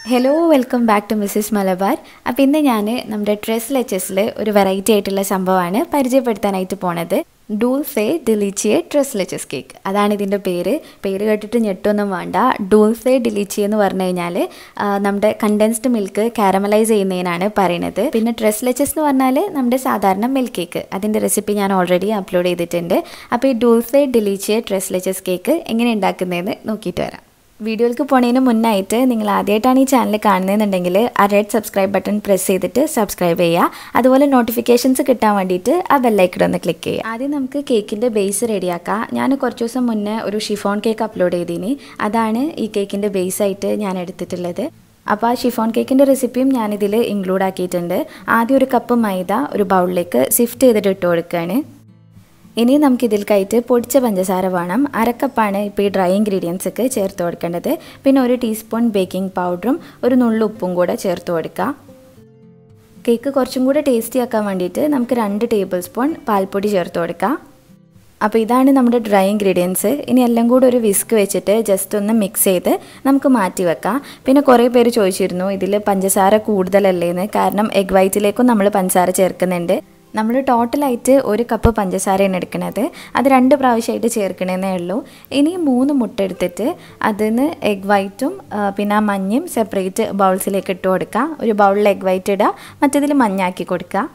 hello welcome back to Mrs Malabar അപ്പോൾ ഇന്ന് ഞാൻ നമ്മുടെ ഡ്രസ് ലെച്ചസിൽ ഒരു വെറൈറ്റി ആയിട്ടുള്ള സംഭവമാണ് പരിചയപ്പെടുത്താനായിട്ട് പോണത് dulce de leche tres leches cake അതാണ് ഇതിൻ്റെ പേര് പേര് കേട്ടിട്ട് ഞെട്ടൊന്നും വേണ്ട ഡൂൾസെ ഡിലീച്ചി എന്ന് പറഞ്ഞു കഴിഞ്ഞാൽ ആ, നമ്മുടെ കണ്ടൻസ്ഡ് മിൽക്ക് കാരമലൈസ് ചെയ്യുന്നതിനാണ് പറയുന്നത് പിന്നെ ഡ്രസ് ലെച്ചസ് എന്ന് പറഞ്ഞാൽ നമ്മുടെ സാധാരണ മിൽക്ക് കേക്ക് അതിൻ്റെ റെസിപ്പി ഞാൻ ഓൾറെഡി അപ്ലോഡ് ചെയ്തിട്ടുണ്ട് അപ്പോൾ ഈ dulce de leche tres leches cake എങ്ങനെ ഉണ്ടാക്കുന്നതെന്ന് നോക്കിയിട്ട് വരാം വീഡിയോയിലേക്ക് പോണതിന് മുന്നായിട്ട് നിങ്ങൾ ആദ്യമായിട്ടാണ് ഈ ചാനൽ കാണുന്നതെന്നുണ്ടെങ്കിൽ ആ റെഡ് സബ്സ്ക്രൈബ് ബട്ടൺ പ്രസ് ചെയ്തിട്ട് സബ്സ്ക്രൈബ് ചെയ്യുക അതുപോലെ നോട്ടിഫിക്കേഷൻസ് കിട്ടാൻ വേണ്ടിയിട്ട് ആ ബെല്ലൈക്കൺ ഒന്ന് ക്ലിക്ക് ചെയ്യുക ആദ്യം നമുക്ക് കേക്കിൻ്റെ ബേസ് റെഡിയാക്കാം ഞാൻ കുറച്ച് ദിവസം മുന്നേ ഒരു ഷിഫോൺ കേക്ക് അപ്ലോഡ് ചെയ്തിനി അതാണ് ഈ കേക്കിൻ്റെ ബേസ് ആയിട്ട് ഞാൻ എടുത്തിട്ടുള്ളത് അപ്പോൾ ആ ഷിഫോൺ കേക്കിൻ്റെ റെസിപ്പിയും ഞാനിതിൽ ഇൻക്ലൂഡ് ആക്കിയിട്ടുണ്ട് ആദ്യം ഒരു കപ്പ് മൈദ ഒരു ബൗളിലേക്ക് സിഫ്റ്റ് ചെയ്തിട്ട് ഇട്ട് കൊടുക്കുകയാണ് ഇനി നമുക്ക് ഇതിൽക്കായിട്ട് പൊടിച്ച പഞ്ചസാര വേണം അരക്കപ്പാണ് ഇപ്പോൾ ഈ ഡ്രൈ ഇൻഗ്രീഡിയൻസ് ഒക്കെ ചേർത്ത് കൊടുക്കേണ്ടത് പിന്നെ ഒരു ടീസ്പൂൺ ബേക്കിംഗ് പൗഡറും ഒരു നുള്ളു ഉപ്പും കൂടെ ചേർത്ത് കൊടുക്കുക കേക്ക് കുറച്ചും കൂടെ ടേസ്റ്റി ആക്കാൻ വേണ്ടിയിട്ട് നമുക്ക് രണ്ട് ടേബിൾ സ്പൂൺ പാൽപ്പൊടി ചേർത്ത് കൊടുക്കാം അപ്പോൾ ഇതാണ് നമ്മുടെ ഡ്രൈ ഇൻഗ്രീഡിയൻസ് ഇനി എല്ലാം കൂടെ ഒരു വിസ്ക് വെച്ചിട്ട് ജസ്റ്റ് ഒന്ന് മിക്സ് ചെയ്ത് നമുക്ക് മാറ്റി വെക്കാം പിന്നെ കുറേ പേര് ചോദിച്ചിരുന്നു ഇതിൽ പഞ്ചസാര കൂടുതലല്ലേന്ന് കാരണം എഗ് വൈറ്റിലേക്കും നമ്മൾ പഞ്ചസാര ചേർക്കുന്നുണ്ട് നമ്മൾ ടോട്ടലായിട്ട് ഒരു കപ്പ് പഞ്ചസാരയാണ് എടുക്കുന്നത് അത് രണ്ട് പ്രാവശ്യമായിട്ട് ചേർക്കണമെന്നേ ഉള്ളൂ ഇനി മൂന്ന് മുട്ട എടുത്തിട്ട് അതിന് എഗ് വൈറ്റും ആ, പിന്നെ ആ മഞ്ഞയും സെപ്പറേറ്റ് ബൗൾസിലേക്ക് ഇട്ട് കൊടുക്കുക ഒരു ബൗളിൽ എഗ് വൈറ്റ് ഇടുക മറ്റേതിൽ മഞ്ഞാക്കി കൊടുക്കുക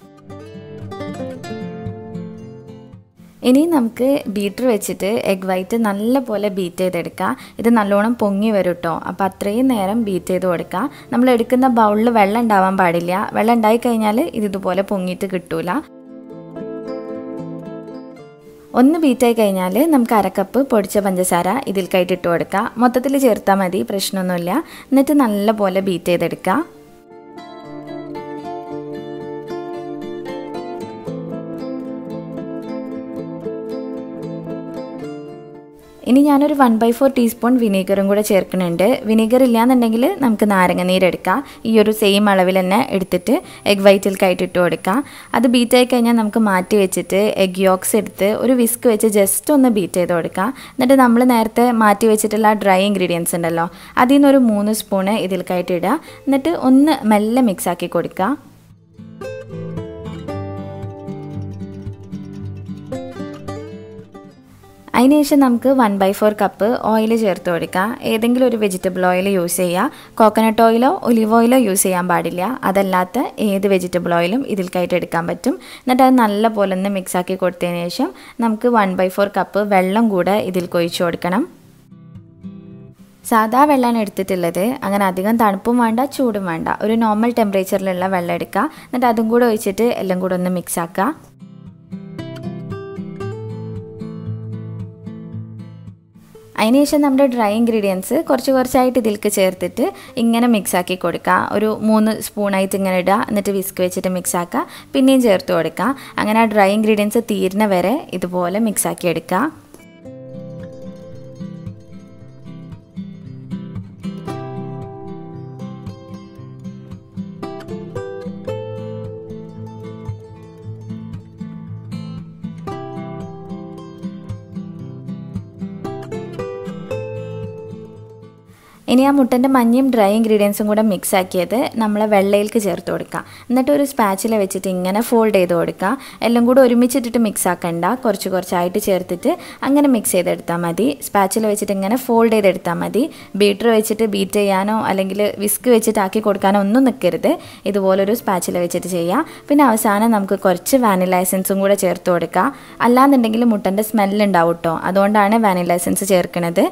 ഇനി നമുക്ക് ബീറ്റർ വെച്ചിട്ട് എഗ് വൈറ്റ് നല്ല പോലെ ബീറ്റ് ചെയ്തെടുക്കുക ഇത് നല്ലോണം പൊങ്ങി വരും കേട്ടോ അപ്പോൾ അത്രയും നേരം ബീറ്റ് ചെയ്ത് കൊടുക്കുക നമ്മൾ എടുക്കുന്ന ബൗളിൽ വെള്ളം ഉണ്ടാവാൻ പാടില്ല വെള്ളം ഉണ്ടായി കഴിഞ്ഞാൽ ഇത് ഇതുപോലെ പൊങ്ങിയിട്ട് കിട്ടൂല ഒന്ന് ബീറ്റായി കഴിഞ്ഞാൽ നമുക്ക് അരക്കപ്പ് പൊടിച്ച പഞ്ചസാര ഇതിൽക്കായിട്ട് ഇട്ട് കൊടുക്കുക മൊത്തത്തിൽ ചേർത്താൽ മതി പ്രശ്നമൊന്നുമില്ല എന്നിട്ട് നല്ല പോലെ ബീറ്റ് ചെയ്തെടുക്കുക ഇനി ഞാനൊരു വൺ ബൈ ഫോർ ടീസ്പൂൺ വിനീഗറും കൂടെ ചേർക്കുന്നുണ്ട് വിനീഗർ ഇല്ലാന്നുണ്ടെങ്കിൽ നമുക്ക് നാരങ്ങ നീരെടുക്കാം ഈ ഒരു സെയിം അളവിൽ തന്നെ എടുത്തിട്ട് എഗ് വൈറ്റിൽക്കായിട്ട് ഇട്ട് കൊടുക്കാം അത് ബീറ്റ് ആയി കഴിഞ്ഞാൽ നമുക്ക് മാറ്റി വെച്ചിട്ട് എഗ് യോക്സ് എടുത്ത് ഒരു വിസ്ക് വെച്ച് ജസ്റ്റ് ഒന്ന് ബീറ്റ് ചെയ്ത് കൊടുക്കാം എന്നിട്ട് നമ്മൾ നേരത്തെ മാറ്റി വെച്ചിട്ടുള്ള ആ ഡ്രൈ ഇൻഗ്രീഡിയൻസ് ഉണ്ടല്ലോ അതിൽ നിന്നൊരു മൂന്ന് സ്പൂണ് ഇതിൽക്കായിട്ട് ഇടുക എന്നിട്ട് ഒന്ന് മെല്ലെ മിക്സ് ആക്കി കൊടുക്കുക അതിനുശേഷം നമുക്ക് one by four cup oil ചേർത്ത് കൊടുക്കാം ഏതെങ്കിലും ഒരു വെജിറ്റബിൾ ഓയിൽ യൂസ് ചെയ്യുക കോക്കനട്ട് ഓയിലോ ഒലിവ് ഓയിലോ യൂസ് ചെയ്യാൻ പാടില്ല അതല്ലാത്ത ഏത് വെജിറ്റബിൾ ഓയിലും ഇതിൽക്കായിട്ട് എടുക്കാൻ പറ്റും എന്നിട്ട് അത് നല്ല പോലെ ഒന്ന് മിക്സ് ആക്കി കൊടുത്തതിന് ശേഷം നമുക്ക് വൺ ബൈ ഫോർ കപ്പ് വെള്ളം കൂടെ ഇതിൽ കൊഴിച്ചു കൊടുക്കണം സാധാ വെള്ളമാണ് എടുത്തിട്ടുള്ളത് അങ്ങനെ അധികം തണുപ്പും വേണ്ട ചൂടും വേണ്ട ഒരു നോർമൽ ടെമ്പറേച്ചറിലുള്ള വെള്ളം എടുക്കുക എന്നിട്ട് അതും കൂടെ ഒഴിച്ചിട്ട് എല്ലാം കൂടെ ഒന്ന് മിക്സ് ആക്കുക അതിനുശേഷം നമ്മുടെ ഡ്രൈ ഇൻഗ്രീഡിയൻസ് കുറച്ച് കുറച്ചായിട്ട് ഇതിലേക്ക് ചേർത്തിട്ട് ഇങ്ങനെ മിക്സ് ആക്കി കൊടുക്കുക ഒരു മൂന്ന് സ്പൂണായിട്ട് ഇങ്ങനെ ഇടുക എന്നിട്ട് വിസ്ക് വെച്ചിട്ട് മിക്സ് ആക്കുക പിന്നെയും ചേർത്ത് കൊടുക്കുക അങ്ങനെ ആ ഡ്രൈ ഇൻഗ്രീഡിയൻസ് തീരുന്ന വരെ ഇതുപോലെ മിക്സ് ആക്കി എടുക്കുക ഇനി ആ മുട്ടൻ്റെ മഞ്ഞയും ഡ്രൈ ഇൻഗ്രീഡിയൻസും കൂടെ മിക്സ് ആക്കിയത് നമ്മൾ വെള്ളയിലേക്ക് ചേർത്ത് കൊടുക്കുക എന്നിട്ട് ഒരു സ്പാച്ചില വെച്ചിട്ട് ഇങ്ങനെ ഫോൾഡ് ചെയ്ത് കൊടുക്കുക എല്ലാം കൂടെ ഒരുമിച്ചിട്ടിട്ട് മിക്സ് ആക്കണ്ട കുറച്ച് കുറച്ചായിട്ട് ചേർത്തിട്ട് അങ്ങനെ മിക്സ് ചെയ്തെടുത്താൽ മതി സ്പാച്ചില വെച്ചിട്ട് ഇങ്ങനെ ഫോൾഡ് ചെയ്തെടുത്താൽ മതി ബീറ്റർ വെച്ചിട്ട് ബീറ്റ് ചെയ്യാനോ അല്ലെങ്കിൽ വിസ്ക് വെച്ചിട്ട് ആക്കി കൊടുക്കാനോ ഒന്നും നിൽക്കരുത് ഇതുപോലൊരു സ്പാച്ചില വെച്ചിട്ട് ചെയ്യുക പിന്നെ അവസാനം നമുക്ക് കുറച്ച് വാനില എസൻസും കൂടെ ചേർത്ത് കൊടുക്കുക അല്ലാന്നുണ്ടെങ്കിൽ മുട്ടൻ്റെ സ്മെല്ലുണ്ടാവും കേട്ടോ അതുകൊണ്ടാണ് വാനില എസൻസ് ചേർക്കുന്നത്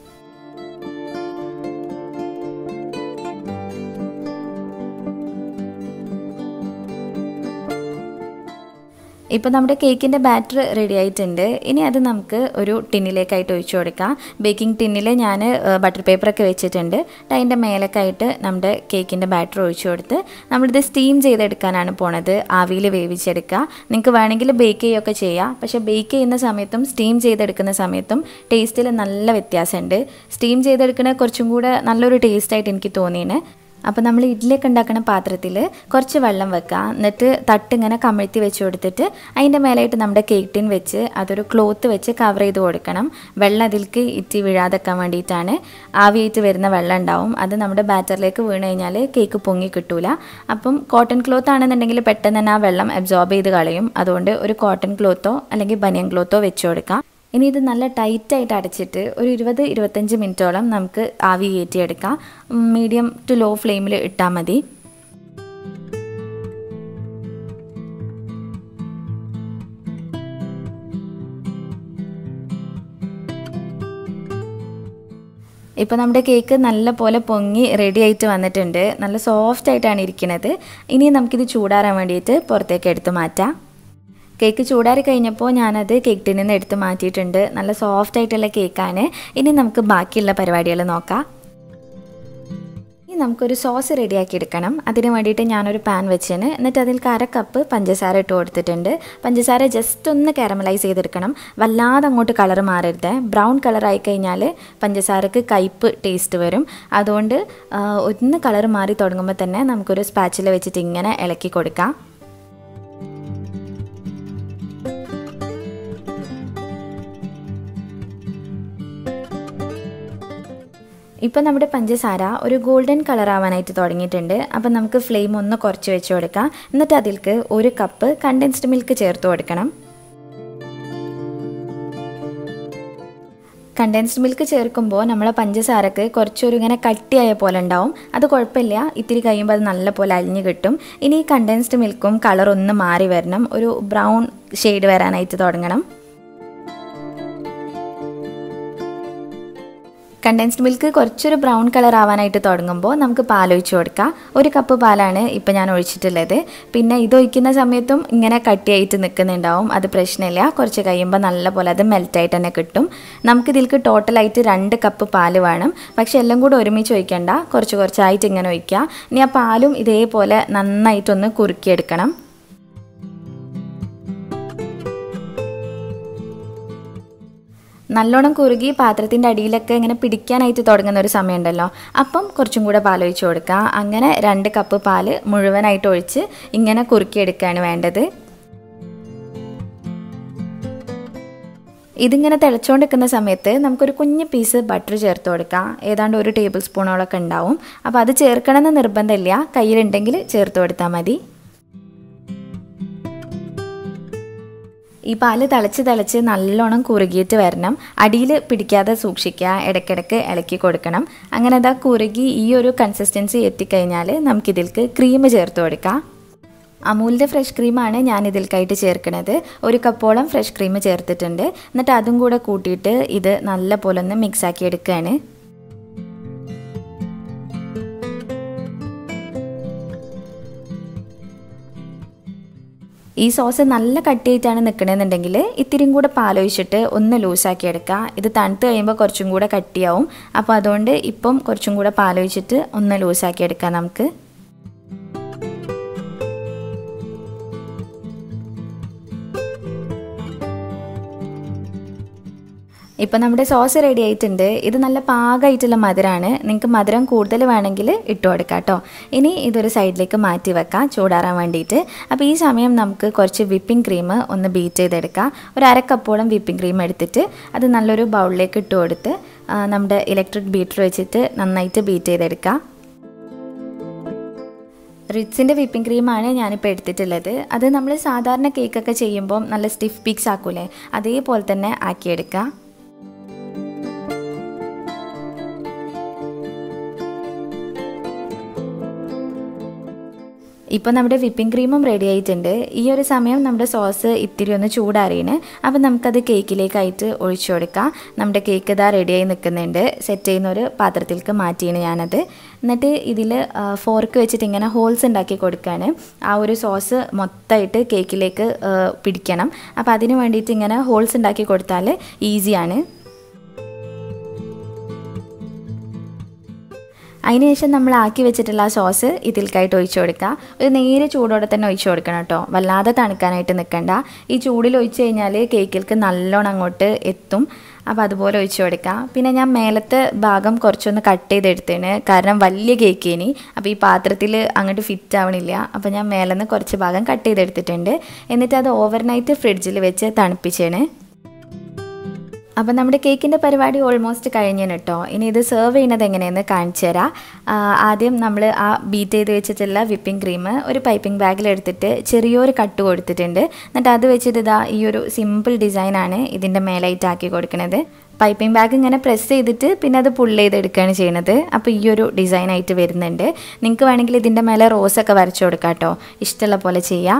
ഇപ്പോൾ നമ്മുടെ കേക്കിൻ്റെ ബാറ്റർ റെഡി ആയിട്ടുണ്ട് ഇനി അത് നമുക്ക് ഒരു ടിന്നിലേക്കായിട്ട് ഒഴിച്ചു കൊടുക്കാം ബേക്കിംഗ് ടിന്നിൽ ഞാൻ ബട്ടർ പേപ്പറൊക്കെ വെച്ചിട്ടുണ്ട് അതിൻ്റെ മേലേക്കായിട്ട് നമ്മുടെ കേക്കിൻ്റെ ബാറ്റർ ഒഴിച്ചു കൊടുത്ത് നമ്മളിത് സ്റ്റീം ചെയ്തെടുക്കാനാണ് പോണത് ആവിയിൽ വേവിച്ചെടുക്കുക നിങ്ങൾക്ക് വേണമെങ്കിൽ ബേക്ക് ചെയ്യുകയൊക്കെ ചെയ്യാം പക്ഷേ ബേക്ക് ചെയ്യുന്ന സമയത്തും സ്റ്റീം ചെയ്തെടുക്കുന്ന സമയത്തും ടേസ്റ്റിൽ നല്ല വ്യത്യാസമുണ്ട് സ്റ്റീം ചെയ്തെടുക്കുന്ന കുറച്ചും കൂടെ നല്ലൊരു ടേസ്റ്റായിട്ട് എനിക്ക് തോന്നിയാണ് അപ്പോൾ നമ്മൾ ഇഡ്ഡലിയൊക്കെ ഉണ്ടാക്കുന്ന പാത്രത്തിൽ കുറച്ച് വെള്ളം വെക്കുക എന്നിട്ട് തട്ട് ഇങ്ങനെ കമഴ്ത്തി വെച്ച് കൊടുത്തിട്ട് അതിൻ്റെ മേലായിട്ട് നമ്മുടെ കേക്ക് ടിൻ വെച്ച് അതൊരു ക്ലോത്ത് വെച്ച് കവർ ചെയ്ത് കൊടുക്കണം വെള്ളം അതിലേക്ക് ഇറ്റി വീഴാതെക്കാൻ വേണ്ടിയിട്ടാണ് ആവിയായിട്ട് വരുന്ന വെള്ളം ഉണ്ടാവും അത് നമ്മുടെ ബാറ്ററിലേക്ക് വീണ് കഴിഞ്ഞാൽ കേക്ക് പൊങ്ങി കിട്ടൂല അപ്പം കോട്ടൺ ക്ലോത്ത് ആണെന്നുണ്ടെങ്കിൽ പെട്ടെന്ന് തന്നെ ആ വെള്ളം അബ്സോർബ് ചെയ്ത് കളയും അതുകൊണ്ട് ഒരു കോട്ടൺ ക്ലോത്തോ അല്ലെങ്കിൽ ബനിയൻ ക്ലോത്തോ വെച്ച് കൊടുക്കാം ഇനി ഇത് നല്ല ടൈറ്റായിട്ട് അടച്ചിട്ട് ഒരു ഇരുപത് ഇരുപത്തഞ്ച് മിനിറ്റോളം നമുക്ക് ആവി കയറ്റിയെടുക്കാം മീഡിയം ടു ലോ ഫ്ലെയിമിൽ ഇട്ടാൽ മതി ഇപ്പോൾ നമ്മുടെ കേക്ക് നല്ല പോലെ പൊങ്ങി റെഡി ആയിട്ട് വന്നിട്ടുണ്ട് നല്ല സോഫ്റ്റ് ആയിട്ടാണ് ഇരിക്കുന്നത് ഇനി നമുക്കിത് ചൂടാറാൻ വേണ്ടിയിട്ട് പുറത്തേക്ക് എടുത്ത് മാറ്റാം കേക്ക് ചൂടാറി കഴിഞ്ഞപ്പോൾ ഞാനത് കേക്ക് ടിന്നിൽ നിന്ന് എടുത്ത് മാറ്റിയിട്ടുണ്ട് നല്ല സോഫ്റ്റ് ആയിട്ടുള്ള കേക്കാണ് ഇനി നമുക്ക് ബാക്കിയുള്ള പരിപാടികൾ നോക്കാം ഇനി നമുക്കൊരു സോസ് റെഡിയാക്കി എടുക്കണം അതിന് വേണ്ടിയിട്ട് ഞാനൊരു പാൻ വെച്ചിന് എന്നിട്ട് അതിൽ അര കപ്പ് പഞ്ചസാര ഇട്ട് കൊടുത്തിട്ടുണ്ട് പഞ്ചസാര ജസ്റ്റ് ഒന്ന് കാരമലൈസ് ചെയ്തെടുക്കണം വല്ലാതെ അങ്ങോട്ട് കളർ മാറരുത് ബ്രൗൺ കളർ ആയി കഴിഞ്ഞാൽ പഞ്ചസാരക്ക് കയ്പ്പ് ടേസ്റ്റ് വരും അതുകൊണ്ട് ഒന്ന് കളർ മാറി തുടങ്ങുമ്പോൾ തന്നെ നമുക്കൊരു സ്പാച്ചിൽ വെച്ചിട്ട് ഇങ്ങനെ ഇളക്കി കൊടുക്കാം ഇപ്പം നമ്മുടെ പഞ്ചസാര ഒരു ഗോൾഡൻ കളർ ആവാനായിട്ട് തുടങ്ങിയിട്ടുണ്ട് അപ്പം നമുക്ക് ഫ്ലെയിം ഒന്ന് കുറച്ച് വെച്ച് കൊടുക്കാം എന്നിട്ട് അതിലേക്ക് ഒരു കപ്പ് കണ്ടൻസ്ഡ് മിൽക്ക് ചേർത്ത് കൊടുക്കണം കണ്ടൻസ്ഡ് മിൽക്ക് ചേർക്കുമ്പോൾ നമ്മളെ പഞ്ചസാരക്ക് കുറച്ചൊരു ഇങ്ങനെ കട്ടിയായ പോലെ ഉണ്ടാവും അത് കുഴപ്പമില്ല ഇത്തിരി കഴിയുമ്പോൾ അത് നല്ല പോലെ അലിഞ്ഞ് കിട്ടും ഇനി ഈ കണ്ടൻസ്ഡ് മിൽക്കും കളർ ഒന്ന് മാറി വരണം ഒരു ബ്രൗൺ ഷെയ്ഡ് വരാനായിട്ട് തുടങ്ങണം കണ്ടൻസ്ഡ് മിൽക്ക് കുറച്ചൊരു ബ്രൗൺ കളർ ആവാനായിട്ട് തുടങ്ങുമ്പോൾ നമുക്ക് പാൽ ഒഴിച്ച് കൊടുക്കാം ഒരു കപ്പ് പാലാണ് ഇപ്പോൾ ഞാൻ ഒഴിച്ചിട്ടുള്ളത് പിന്നെ ഇത് ഒഴിക്കുന്ന സമയത്തും ഇങ്ങനെ കട്ടിയായിട്ട് നിൽക്കുന്നുണ്ടാവും അത് പ്രശ്നമില്ല കുറച്ച് കഴിയുമ്പോൾ നല്ല പോലെ അത് മെൽറ്റായിട്ട് തന്നെ കിട്ടും നമുക്ക് ഇതിലേക്ക് ടോട്ടലായിട്ട് രണ്ട് കപ്പ് പാല് വേണം പക്ഷേ എല്ലാം കൂടെ ഒരുമിച്ച് ഒഴിക്കണ്ട കുറച്ച് കുറച്ചായിട്ട് ഇങ്ങനെ ഒഴിക്കുക ഇനി ആ പാലും ഇതേപോലെ നന്നായിട്ടൊന്ന് കുറുക്കിയെടുക്കണം നല്ലോണം കുറുകി പാത്രത്തിൻ്റെ അടിയിലൊക്കെ ഇങ്ങനെ പിടിക്കാനായിട്ട് തുടങ്ങുന്ന ഒരു സമയമുണ്ടല്ലോ അപ്പം കുറച്ചും കൂടെ പാൽ ഒഴിച്ച് കൊടുക്കുക അങ്ങനെ രണ്ട് കപ്പ് പാല് മുഴുവനായിട്ട് ഒഴിച്ച് ഇങ്ങനെ കുറുക്കിയെടുക്കുകയാണ് വേണ്ടത് ഇതിങ്ങനെ തിളച്ചുകൊണ്ടിരിക്കുന്ന സമയത്ത് നമുക്കൊരു കുഞ്ഞ് പീസ് ബട്ടർ ചേർത്ത് കൊടുക്കാം ഏതാണ്ട് ഒരു ടേബിൾ സ്പൂണോളൊക്കെ ഉണ്ടാവും അപ്പോൾ അത് ചേർക്കണമെന്ന് നിർബന്ധമില്ല കയ്യിലുണ്ടെങ്കിൽ ചേർത്ത് കൊടുത്താൽ മതി ഈ പാല് തിളച്ച് തിളച്ച് നല്ലോണം കുറുകിയിട്ട് വരണം അടിയിൽ പിടിക്കാതെ സൂക്ഷിക്കുക ഇടയ്ക്കിടയ്ക്ക് ഇളക്കി കൊടുക്കണം അങ്ങനെ അതാ കുറുകി ഈ ഒരു കൺസിസ്റ്റൻസി എത്തിക്കഴിഞ്ഞാൽ നമുക്കിതിലേക്ക് ക്രീം ചേർത്ത് കൊടുക്കാം അമൂലിൻ്റെ ഫ്രഷ് ക്രീമാണ് ഞാൻ ഇതിൽക്കായിട്ട് ചേർക്കുന്നത് ഒരു കപ്പോളം ഫ്രഷ് ക്രീം ചേർത്തിട്ടുണ്ട് എന്നിട്ട് അതും കൂടെ കൂട്ടിയിട്ട് ഇത് നല്ല പോലെ ഒന്ന് മിക്സ് ആക്കി എടുക്കുകയാണ് ഈ സോസ് നല്ല കട്ടിയായിട്ടാണ് നിൽക്കണമെന്നുണ്ടെങ്കിൽ ഇത്തിരിയും കൂടെ പാലൊഴിച്ചിട്ട് ഒന്ന് ലൂസാക്കി എടുക്കുക ഇത് തണുത്ത് കഴിയുമ്പോൾ കുറച്ചും കൂടെ കട്ടിയാവും അപ്പോൾ അതുകൊണ്ട് ഇപ്പം കുറച്ചും കൂടെ പാലൊഴിച്ചിട്ട് ഒന്ന് ലൂസാക്കി എടുക്കാം നമുക്ക് ഇപ്പം നമ്മുടെ സോസ് റെഡി ആയിട്ടുണ്ട് ഇത് നല്ല പാകമായിട്ടുള്ള മധുരമാണ് നിങ്ങൾക്ക് മധുരം കൂടുതൽ വേണമെങ്കിൽ ഇട്ട് കൊടുക്കാം കേട്ടോ ഇനി ഇതൊരു സൈഡിലേക്ക് മാറ്റി വെക്കാം ചൂടാറാൻ വേണ്ടിയിട്ട് അപ്പോൾ ഈ സമയം നമുക്ക് കുറച്ച് വിപ്പിംഗ് ക്രീം ഒന്ന് ബീറ്റ് ചെയ്തെടുക്കാം ഒരു അരക്കപ്പോളം വിപ്പിംഗ് ക്രീം എടുത്തിട്ട് അത് നല്ലൊരു ബൗളിലേക്ക് ഇട്ട് കൊടുത്ത് നമ്മുടെ ഇലക്ട്രിക് ബീറ്റർ വെച്ചിട്ട് നന്നായിട്ട് ബീറ്റ് ചെയ്തെടുക്കാം റിറ്റ്സിൻ്റെ വിപ്പിംഗ് ക്രീമാണ് ഞാനിപ്പോൾ എടുത്തിട്ടുള്ളത് അത് നമ്മൾ സാധാരണ കേക്കൊക്കെ ചെയ്യുമ്പോൾ നല്ല സ്റ്റിഫ് പീക്സ് ആക്കൂലേ അതേപോലെ തന്നെ ആക്കിയെടുക്കുക ഇപ്പോൾ നമ്മുടെ വിപ്പിംഗ് ക്രീമും റെഡി ആയിട്ടുണ്ട് ഈ ഒരു സമയം നമ്മുടെ സോസ് ഇത്തിരി ഒന്ന് ചൂടാറിയാണ് അപ്പോൾ നമുക്കത് കേക്കിലേക്കായിട്ട് ഒഴിച്ചു കൊടുക്കാം നമ്മുടെ കേക്ക് ഇതാ റെഡിയായി നിൽക്കുന്നുണ്ട് സെറ്റ് ചെയ്യുന്ന ഒരു പാത്രത്തിലേക്ക് മാറ്റിയാണ് ഞാനത് എന്നിട്ട് ഇതിൽ ഫോർക്ക് വെച്ചിട്ട് ഇങ്ങനെ ഹോൾസ് ഉണ്ടാക്കി കൊടുക്കുകയാണ് ആ ഒരു സോസ് മൊത്തമായിട്ട് കേക്കിലേക്ക് പിടിക്കണം അപ്പോൾ അതിന് വേണ്ടിയിട്ട് ഇങ്ങനെ ഹോൾസ് ഉണ്ടാക്കി കൊടുത്താൽ ഈസിയാണ് അതിനുശേഷം നമ്മൾ ആക്കി വെച്ചിട്ടുള്ള ആ സോസ് ഇതിൽക്കായിട്ട് ഒഴിച്ചു കൊടുക്കുക ഒരു നേരെ ചൂടോടെ തന്നെ ഒഴിച്ചു കൊടുക്കണം കേട്ടോ വല്ലാതെ തണുക്കാനായിട്ട് നിൽക്കണ്ട ഈ ചൂടിൽ ഒഴിച്ചു കഴിഞ്ഞാൽ കേക്കിലേക്ക് നല്ലോണം അങ്ങോട്ട് എത്തും അപ്പോൾ അതുപോലെ ഒഴിച്ചു കൊടുക്കാം പിന്നെ ഞാൻ മേലത്തെ ഭാഗം കുറച്ചൊന്ന് കട്ട് ചെയ്തെടുത്തേണ് കാരണം വലിയ കേക്ക് ഇനി അപ്പോൾ ഈ പാത്രത്തിൽ അങ്ങോട്ട് ഫിറ്റ് ആവണില്ല അപ്പോൾ ഞാൻ മേലെ നിന്ന് കുറച്ച് ഭാഗം കട്ട് ചെയ്തെടുത്തിട്ടുണ്ട് എന്നിട്ട് അത് ഓവർനൈറ്റ് ഫ്രിഡ്ജിൽ വെച്ച് തണുപ്പിച്ചേണ് അപ്പം നമ്മുടെ കേക്കിൻ്റെ പരിപാടി ഓൾമോസ്റ്റ് കഴിഞ്ഞു കേട്ടോ ഇനി ഇത് സെർവ് ചെയ്യുന്നത് എങ്ങനെയെന്ന് കാണിച്ചു തരാം ആ, ആദ്യം നമ്മൾ ആ ബീറ്റ് ചെയ്ത് വെച്ചിട്ടുള്ള വിപ്പിംഗ് ക്രീം ഒരു പൈപ്പിംഗ് ബാഗിലെടുത്തിട്ട് ചെറിയൊരു കട്ട് കൊടുത്തിട്ടുണ്ട് എന്നിട്ട് അത് വെച്ചിട്ട് ഇതാ ഈ ഒരു സിമ്പിൾ ഡിസൈനാണ് ഇതിൻ്റെ മേലായിട്ട് ആക്കി കൊടുക്കുന്നത് പൈപ്പിംഗ് ബാഗ് ഇങ്ങനെ പ്രസ് ചെയ്തിട്ട് പിന്നെ അത് പുള്ള് ചെയ്തെടുക്കുകയാണ് ചെയ്യുന്നത് അപ്പോൾ ഈ ഒരു ഡിസൈനായിട്ട് വരുന്നുണ്ട് നിങ്ങൾക്ക് വേണമെങ്കിൽ ഇതിൻ്റെ മേലെ റോസൊക്കെ വരച്ചു കൊടുക്കാം കേട്ടോ ഇഷ്ടമുള്ള പോലെ ചെയ്യാം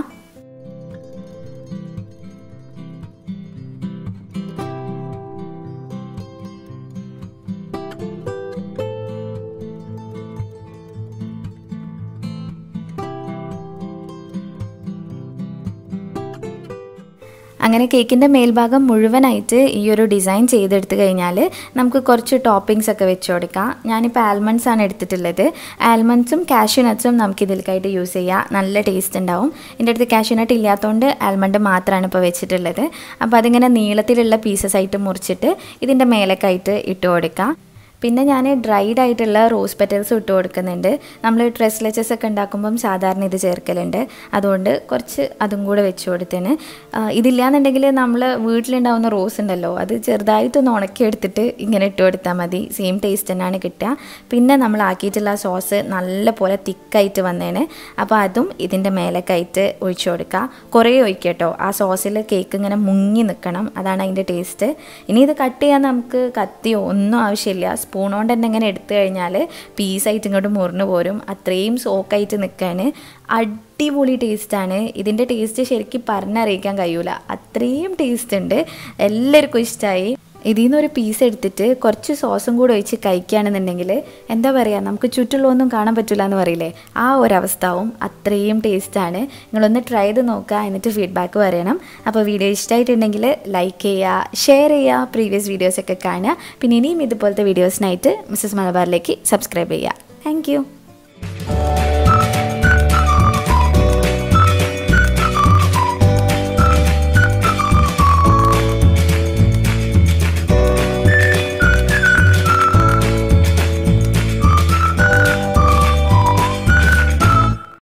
അങ്ങനെ കേക്കിൻ്റെ മേൽഭാഗം മുഴുവനായിട്ട് ഈ ഒരു ഡിസൈൻ ചെയ്തെടുത്ത് കഴിഞ്ഞാൽ നമുക്ക് കുറച്ച് ടോപ്പിങ്സ് ഒക്കെ വെച്ച് കൊടുക്കാം ഞാനിപ്പോൾ ആൽമണ്ട്സ് ആണ് എടുത്തിട്ടുള്ളത് ആൽമണ്ട്സും കാഷ്യൂ നട്ട്സും നമുക്ക് ഇതിലേക്കായിട്ട് യൂസ് ചെയ്യാം നല്ല ടേസ്റ്റ് ഉണ്ടാവും എൻ്റെ അടുത്ത് കാഷ്യൂ നട്ട് ഇല്ലാത്തതുകൊണ്ട് ആൽമണ്ട് മാത്രമാണ് ഇപ്പോൾ വെച്ചിട്ടുള്ളത് അപ്പോൾ അതിങ്ങനെ നീളത്തിലുള്ള പീസസ് ആയിട്ട് മുറിച്ചിട്ട് ഇതിൻ്റെ മേലേക്കായിട്ട് ഇട്ട് കൊടുക്കാം പിന്നെ ഞാൻ ഡ്രൈഡ് ആയിട്ടുള്ള റോസ് പെറ്റൽസ് ഇട്ട് കൊടുക്കുന്നുണ്ട് നമ്മൾ ഡ്രസ് ലെച്ചസ് ഒക്കെ ഉണ്ടാക്കുമ്പം സാധാരണ ഇത് ചേർക്കലുണ്ട് അതുകൊണ്ട് കുറച്ച് അതും കൂടെ വെച്ച് കൊടുത്തേന് ആ, ഇതില്ലാന്നുണ്ടെങ്കിൽ നമ്മൾ വീട്ടിലുണ്ടാവുന്ന റോസ് ഉണ്ടല്ലോ അത് ചെറുതായിട്ടൊന്ന് ഉണക്കി എടുത്തിട്ട് ഇങ്ങനെ ഇട്ട് കൊടുത്താൽ മതി സെയിം ടേസ്റ്റ് തന്നെയാണ് കിട്ടുക പിന്നെ നമ്മൾ ആക്കിയിട്ടുള്ള ആ സോസ് നല്ല പോലെ തിക്കായിട്ട് വന്നേന് അപ്പോൾ അതും ഇതിൻ്റെ മേലേക്കായിട്ട് ഒഴിച്ചു കൊടുക്കുക കുറേ ഒഴിക്കട്ടോ ആ സോസിൽ കേക്ക് ഇങ്ങനെ മുങ്ങി നിൽക്കണം അതാണ് അതിൻ്റെ ടേസ്റ്റ് ഇനി ഇത് കട്ട് ചെയ്യാൻ നമുക്ക് കത്തിയോ ഒന്നും ആവശ്യമില്ല സ്പൂൺ കൊണ്ട് തന്നെ ഇങ്ങനെ എടുത്തു കഴിഞ്ഞാൽ പീസായിട്ട് ഇങ്ങോട്ട് മുറിഞ്ഞു പോരും അത്രയും സോക്കായിട്ട് നിൽക്കാൻ അടിപൊളി ടേസ്റ്റാണ് ഇതിൻ്റെ ടേസ്റ്റ് ശരിക്കും പറഞ്ഞറിയിക്കാൻ കഴിയൂല അത്രയും ടേസ്റ്റ് ഉണ്ട് എല്ലാവർക്കും ഇഷ്ടമായി ഇതിൽ നിന്നൊരു പീസ് എടുത്തിട്ട് കുറച്ച് സോസും കൂടെ ഒഴിച്ച് കഴിക്കുകയാണെന്നുണ്ടെങ്കിൽ എന്താ പറയുക നമുക്ക് ചുറ്റുള്ളതൊന്നും കാണാൻ പറ്റില്ല എന്ന് പറയില്ലേ ആ ഒരവസ്ഥവും അത്രയും ടേസ്റ്റാണ് നിങ്ങളൊന്ന് ട്രൈ ചെയ്ത് നോക്കുക എന്നിട്ട് ഫീഡ്ബാക്ക് പറയണം അപ്പോൾ വീഡിയോ ഇഷ്ടമായിട്ടുണ്ടെങ്കിൽ ലൈക്ക് ചെയ്യുക ഷെയർ ചെയ്യുക പ്രീവിയസ് വീഡിയോസൊക്കെ കാണുക പിന്നെ ഇനിയും ഇതുപോലത്തെ വീഡിയോസിനായിട്ട് മിസ്സസ് മലബാറിലേക്ക് സബ്സ്ക്രൈബ് ചെയ്യുക താങ്ക്